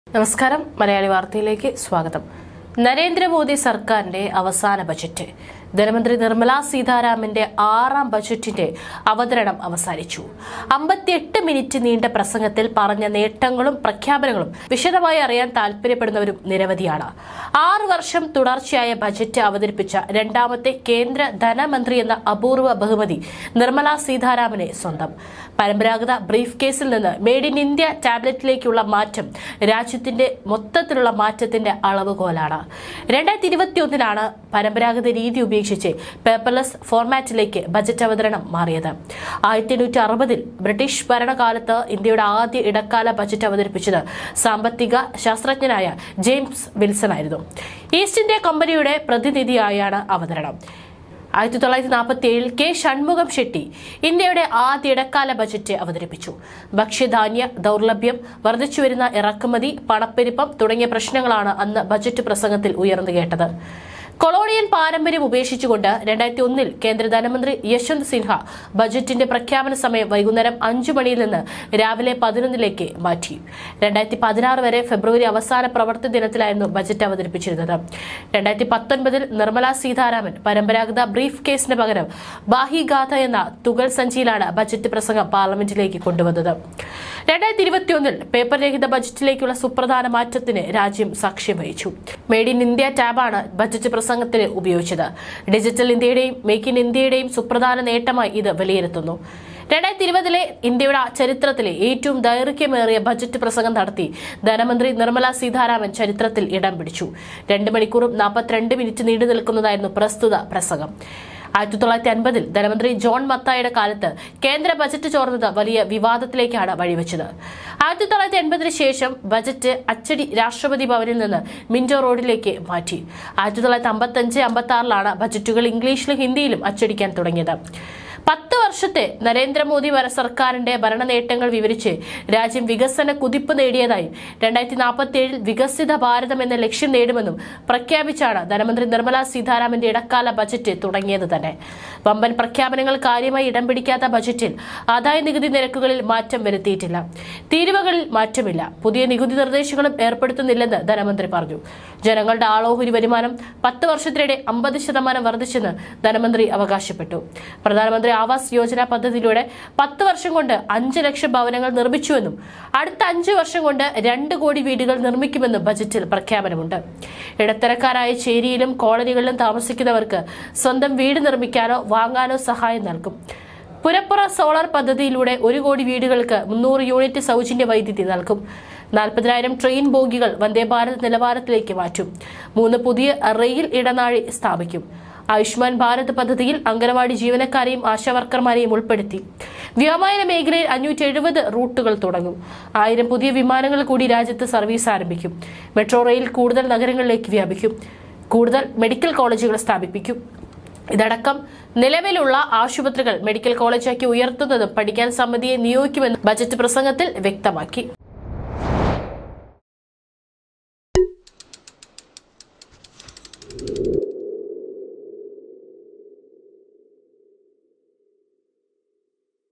നമസ്കാരം മലയാളി വാർത്തയിലേക്ക് സ്വാഗതം നരേന്ദ്രമോദി സർക്കാരിന്റെ അവസാന ബജറ്റ് ധനമന്ത്രി നിർമ്മല സീതാരാമന്റെ ആറാം ബജറ്റിന്റെ അവതരണം അവസാനിച്ചു അമ്പത്തിയെട്ട് മിനിറ്റ് നീണ്ട പ്രസംഗത്തിൽ പറഞ്ഞ നേട്ടങ്ങളും പ്രഖ്യാപനങ്ങളും വിശദമായി അറിയാൻ താൽപര്യപ്പെടുന്നവരും നിരവധിയാണ് ആറു വർഷം തുടർച്ചയായ ബജറ്റ് അവതരിപ്പിച്ച രണ്ടാമത്തെ കേന്ദ്ര ധനമന്ത്രി എന്ന അപൂർവ ബഹുമതി നിർമ്മല സീതാരാമനെ സ്വന്തം പരമ്പരാഗത ബ്രീഫ് കേസിൽ നിന്ന് മെയ്ഡ് ഇൻ ഇന്ത്യ ടാബ്ലറ്റിലേക്കുള്ള മാറ്റം രാജ്യത്തിന്റെ മൊത്തത്തിലുള്ള മാറ്റത്തിന്റെ അളവുകോലാണ് രണ്ടായിരത്തി ഇരുപത്തിയൊന്നിലാണ് പരമ്പരാഗത രീതി ഉപേക്ഷിച്ച് പേപ്പർലെസ് ഫോർമാറ്റിലേക്ക് ബജറ്റ് അവതരണം മാറിയത് ആയിരത്തി എണ്ണൂറ്റി അറുപതിൽ ബ്രിട്ടീഷ് ഭരണകാലത്ത് ഇന്ത്യയുടെ ആദ്യ ഇടക്കാല ബജറ്റ് അവതരിപ്പിച്ചത് സാമ്പത്തിക ശാസ്ത്രജ്ഞനായ ജെയിംസ് വിൽസൺ ആയിരുന്നു ഈസ്റ്റ് ഇന്ത്യ കമ്പനിയുടെ പ്രതിനിധിയായാണ് അവതരണം ആയിരത്തി തൊള്ളായിരത്തി നാൽപ്പത്തി ഏഴിൽ കെ ഷൺമുഖം ഷെട്ടി ഇന്ത്യയുടെ ആദ്യ ഇടക്കാല ബജറ്റ് അവതരിപ്പിച്ചു ഭക്ഷ്യധാന്യ ദൗർലഭ്യം വർദ്ധിച്ചുവരുന്ന ഇറക്കുമതി പണപ്പെരുപ്പം തുടങ്ങിയ പ്രശ്നങ്ങളാണ് അന്ന് ബജറ്റ് പ്രസംഗത്തിൽ ഉയർന്നു കേട്ടത് കൊളോണിയൽ പാരമ്പര്യം ഉപേക്ഷിച്ചുകൊണ്ട് രണ്ടായിരത്തി ഒന്നിൽ കേന്ദ്ര ധനമന്ത്രി യശ്വന്ത് സിൻഹ ബജറ്റിന്റെ പ്രഖ്യാപന സമയം വൈകുന്നേരം അഞ്ചു മണിയിൽ നിന്ന് രാവിലെ പതിനൊന്നിലേക്ക് മാറ്റി രണ്ടായിരത്തി പതിനാറ് വരെ ഫെബ്രുവരി അവസാന പ്രവർത്തി ദിനത്തിലായിരുന്നു ബജറ്റ് അവതരിപ്പിച്ചിരുന്നത് രണ്ടായിരത്തി പത്തൊൻപതിൽ നിർമ്മല സീതാരാമൻ പരമ്പരാഗത ബ്രീഫ് കേസിന് പകരം ബാഹിഗാഥ എന്ന തുകൽ സഞ്ചിയിലാണ് ബജറ്റ് പ്രസംഗം പാർലമെന്റിലേക്ക് കൊണ്ടുവന്നത് രണ്ടായിരത്തി ഇരുപത്തിയൊന്നിൽ പേപ്പർ രഹിത ബജറ്റിലേക്കുള്ള സുപ്രധാന മാറ്റത്തിന് രാജ്യം സാക്ഷ്യം വഹിച്ചു മെയ്ഡ് ഇൻ ഇന്ത്യ ടാബാണ് ബജറ്റ് പ്രസംഗത്തിന് ഉപയോഗിച്ചത് ഡിജിറ്റൽ ഇന്ത്യയുടെയും മേക്ക് ഇൻ ഇന്ത്യയുടെയും സുപ്രധാന നേട്ടമായി ഇത് വിലയിരുത്തുന്നു രണ്ടായിരത്തി ഇരുപതിലെ ഇന്ത്യയുടെ ചരിത്രത്തിലെ ഏറ്റവും ദൈർഘ്യമേറിയ ബജറ്റ് പ്രസംഗം നടത്തി ധനമന്ത്രി നിർമ്മല സീതാരാമൻ ചരിത്രത്തിൽ ഇടം പിടിച്ചു രണ്ട് മണിക്കൂറും നാൽപ്പത്തിരണ്ട് മിനിറ്റ് നീണ്ടു നിൽക്കുന്നതായിരുന്നു പ്രസ്തുത പ്രസംഗം ആയിരത്തി തൊള്ളായിരത്തി അൻപതിൽ ധനമന്ത്രി ജോൺ മത്തായുടെ കാലത്ത് കേന്ദ്ര ബജറ്റ് ചോർന്നത് വലിയ വിവാദത്തിലേക്കാണ് വഴിവെച്ചത് ആയിരത്തി തൊള്ളായിരത്തി എൺപതിന് ശേഷം ബജറ്റ് അച്ചടി രാഷ്ട്രപതി ഭവനിൽ നിന്ന് മിന്റോ റോഡിലേക്ക് മാറ്റി ആയിരത്തി തൊള്ളായിരത്തി അമ്പത്തഞ്ച് അമ്പത്തി ആറിലാണ് ബജറ്റുകൾ ഇംഗ്ലീഷിലും ഹിന്ദിയിലും അച്ചടിക്കാൻ തുടങ്ങിയത് പത്ത് വർഷത്തെ നരേന്ദ്രമോദി വര സർക്കാരിന്റെ ഭരണ നേട്ടങ്ങൾ വിവരിച്ച് രാജ്യം വികസന കുതിപ്പ് നേടിയതായും രണ്ടായിരത്തി നാൽപ്പത്തി ഏഴിൽ വികസിത ഭാരതം എന്ന ലക്ഷ്യം നേടുമെന്നും പ്രഖ്യാപിച്ചാണ് ധനമന്ത്രി നിർമ്മല സീതാരാമന്റെ ഇടക്കാല ബജറ്റ് തുടങ്ങിയത് തന്നെ വമ്പൻ പ്രഖ്യാപനങ്ങൾ കാര്യമായി ഇടം പിടിക്കാത്ത ബജറ്റിൽ ആദായ നികുതി നിരക്കുകളിൽ മാറ്റം വരുത്തിയിട്ടില്ല തീരുവകളിൽ മാറ്റമില്ല പുതിയ നികുതി നിർദ്ദേശങ്ങളും ഏർപ്പെടുത്തുന്നില്ലെന്ന് ധനമന്ത്രി പറഞ്ഞു ജനങ്ങളുടെ ആളോഹരി വരുമാനം പത്ത് വർഷത്തിനിടെ അമ്പത് ശതമാനം വർദ്ധിച്ചെന്ന് ധനമന്ത്രി അവകാശപ്പെട്ടു പ്രധാനമന്ത്രി ആവാസ് യോജന പദ്ധതിയിലൂടെ പത്ത് വർഷം കൊണ്ട് അഞ്ച് ലക്ഷം ഭവനങ്ങൾ നിർമ്മിച്ചുവെന്നും അടുത്ത അഞ്ച് വർഷം കൊണ്ട് രണ്ട് കോടി വീടുകൾ നിർമ്മിക്കുമെന്നും ബജറ്റിൽ പ്രഖ്യാപനമുണ്ട് ഇടത്തരക്കാരായ ചേരിയിലും കോളനികളിലും താമസിക്കുന്നവർക്ക് സ്വന്തം വീട് നിർമ്മിക്കാനോ വാങ്ങാനോ സഹായം നൽകും പുരപ്പുറ സോളാർ പദ്ധതിയിലൂടെ ഒരു കോടി വീടുകൾക്ക് മുന്നൂറ് യൂണിറ്റ് സൗജന്യ വൈദ്യുതി നൽകും നാൽപ്പതിനായിരം ട്രെയിൻ ബോഗികൾ വന്ദേ ഭാരത് നിലവാരത്തിലേക്ക് മാറ്റും മൂന്ന് പുതിയ റെയിൽ ഇടനാഴി സ്ഥാപിക്കും ആയുഷ്മാൻ ഭാരത് പദ്ധതിയിൽ അംഗനവാടി ജീവനക്കാരെയും ആശാവർക്കർമാരെയും ഉൾപ്പെടുത്തി വ്യോമയാന മേഖലയിൽ അഞ്ഞൂറ്റി എഴുപത് റൂട്ടുകൾ തുടങ്ങും ആയിരം പുതിയ വിമാനങ്ങൾ കൂടി രാജ്യത്ത് സർവീസ് ആരംഭിക്കും മെട്രോ റെയിൽ കൂടുതൽ നഗരങ്ങളിലേക്ക് വ്യാപിക്കും കൂടുതൽ മെഡിക്കൽ കോളേജുകൾ സ്ഥാപിപ്പിക്കും ഇതടക്കം നിലവിലുള്ള ആശുപത്രികൾ മെഡിക്കൽ കോളേജാക്കി ഉയർത്തുന്നതും പഠിക്കാൻ സമിതിയെ നിയോഗിക്കുമെന്ന് ബജറ്റ് പ്രസംഗത്തിൽ വ്യക്തമാക്കി